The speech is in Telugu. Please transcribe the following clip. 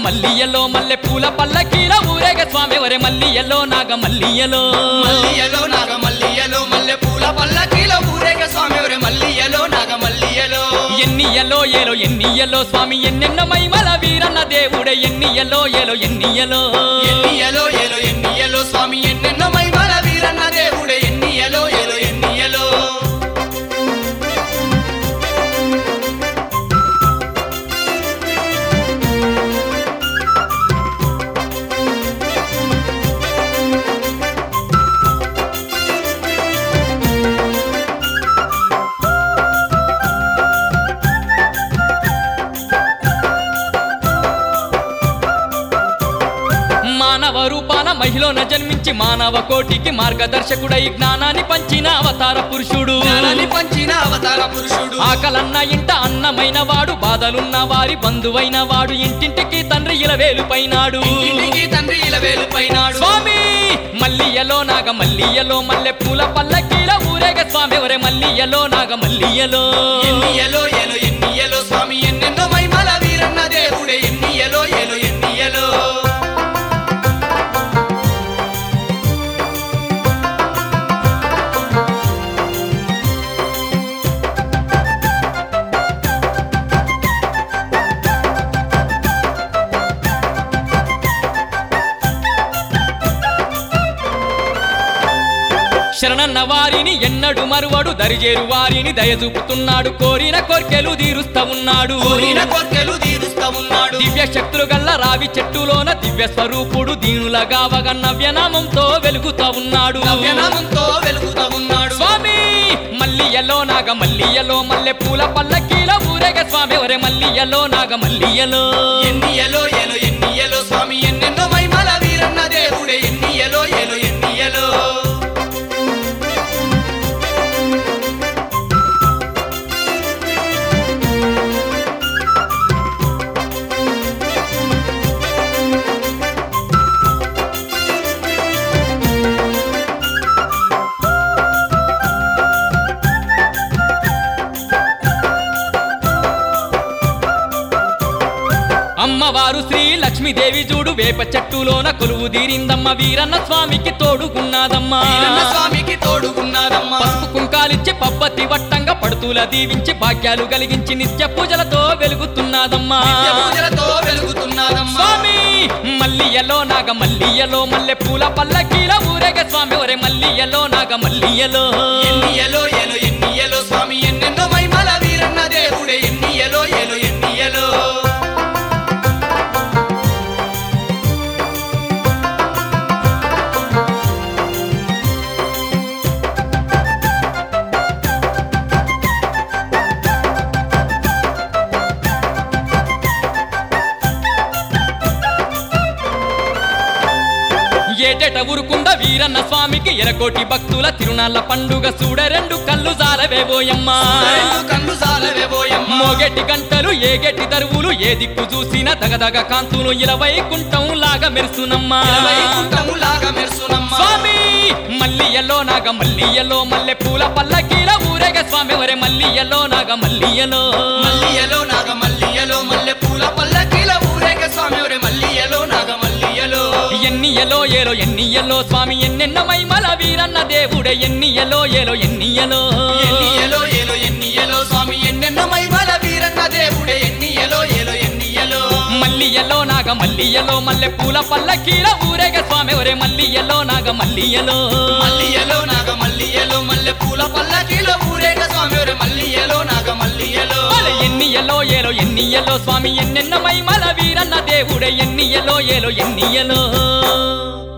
మల్లియలో మల్లె పూల పల్లకీల ఊరేగ స్వామి వరే మల్లియలో నాగ మల్లియలో మల్లియలో నాగ మల్లియలో మల్లె పూల పల్లకీల ఊరేగ స్వామి ఎవరే మల్లియలో నాగ మల్లియలో ఎన్నియలో ఏలో ఎన్నియలో స్వామి ఎన్నెన్న మైమల వీరన్న దేవుడే ఎన్నియలో ఏలో ఎన్నియలో ఎన్నియలో ఏలో ఎన్నియలో స్వామి ఎన్నెన్నో మైమల వీరన్న దేవుడే ఎన్నియలో ఏలో ఎన్నియలో మానవ రూపాన మహిళన జన్మించి మానవ కోటికి మార్గదర్శకుడై జ్ఞానాన్ని పంచిన అవతార పురుషుడు జ్ఞానాన్ని పంచిన అవతార పురుషుడు ఆకలన్న ఇంట అన్నమైన వాడు బాధలున్న వారి బంధువైన వాడు ఇంటింటికి తండ్రి ఇలవేలు పైనాడు ఇంటికి తండ్రి ఇలవేలు పైనాడు స్వామి మల్లియలో నాగ మల్లియలో మల్లె పూల పల్లకీల ఊరేగ స్వామి ఒరే మల్లియలో నాగ మల్లియలో ఎన్నియలో ఏలో ఎన్నియలో స్వామి ఎన్నెన్నో మైమల వీరన్న దేవుడే ఎన్నియలో ఏలో ఎన్నియలో శరణన్న వారిని ఎన్నడు మరువడు దరిజేరు వారిని దయచూపుతున్నాడు కోరిన కోర్కెలు తీరుస్తా ఉన్నాడు కోరిన కోర్కెలు తీరుస్తా ఉన్నాడు దివ్య శక్తులు గల్ల రావి చెట్టులోన దివ్య స్వరూపుడు దీనులగా వగ నవ్యనామంతో వెలుగుతా ఉన్నాడు నవ్యనామంతో వెలుగుతా ఉన్నాడు స్వామి మల్లియలో నాగ మల్లియలో మల్లె పూల పల్లకీల ఊరేగ స్వామి ఒరే మల్లియలో నాగ మల్లియలో ఎన్నియలో ఏలో ఎన్నియలో స్వామి ఎన్నెన్నో మైమల వీరన్న దేవుడే ఎన్నియలో ఏలో ఎన్నియలో అమ్మవారు శ్రీ లక్ష్మీదేవి చూడు వేప చెట్టులోన కొలువు తీరిందమ్మ వీరన్న స్వామికి తోడుకున్నాదమ్మా వీరన్న స్వామికి తోడుకున్నారమ్మా పసుపు కుంకాలిచ్చి పబ్బతి వట్టంగా పడుతుల దీవించి భాగ్యాలు కలిగించి నిత్య పూజలతో వెలుగుతున్నదమ్మా నిత్య పూజలతో వెలుగుతున్నారమ్మా స్వామి మల్లియలో నాగ మల్లియలో మల్లె పూల పల్లకీల ఊరేగ స్వామి ఒరే మల్లియలో నాగ మల్లియలో ఎన్నియలో ఏలో ఎన్నియలో స్వామి ఎన్నెన్నో మైమల వీరన్న దేవుడే ఎన్నియలో ఏలో ఎన్నియలో ఏటెట ఉరుకుంద వీరన్న స్వామికి ఎరకోటి భక్తుల తిరునాళ్ళ పండుగ చూడ రెండు కళ్ళు జాలవేబోయమ్మా రెండు కన్ను సాలవేబోయమ్మ మోగెట్టి గంటలు ఏగెట్టి దరువులు ఏ దిక్కు చూసినా దగదగ కాంతులు ఇలవై కుంటం లాగా మెరుసునమ్మా వైకుంఠము లాగా మెరుసునమ్మ స్వామి మల్లియలో నాగ మల్లియలో మల్లె పూల పల్లకీల ఊరేగ స్వామి ఒరే మల్లియలో నాగ మల్లియలో మల్లియలో నాగ మల్లియలో మల్లె పూల పల్లకీల ఊరేగ స్వామి ఒరే మల్లియలో నాగ మల్లియలో ఎన్నియలో ఏలో ఎన్నియలో స్వామి ఎన్నెన్న మైమల వీరన్న దేవుడే ఎన్నియలో ఏలో ఎన్నియలో ఎన్నియలో ఏలో ఎన్నియలో స్వామి ఎన్నెన్నో మైమల వీరన్న దేవుడే ఎన్నియలో ఏలో ఎన్నియలో మల్లియలో నాగ మల్లియలో మల్లె పూల పల్లకీల ఊరేగ స్వామి ఒరే మల్లియలో నాగ మల్లియలో మల్లియలో నాగ మల్లియలో మల్లె పూల పల్లకీల ఊరేగ స్వామి ఒరే మల్లియలో నాగ మల్లియలో అల ఎన్నియలో ఏలో ఎన్నియలో స్వామి ఎన్నెన్న మైమల వీరన్న దేవుడే ఎన్నియలో ఏలో ఎన్నియలో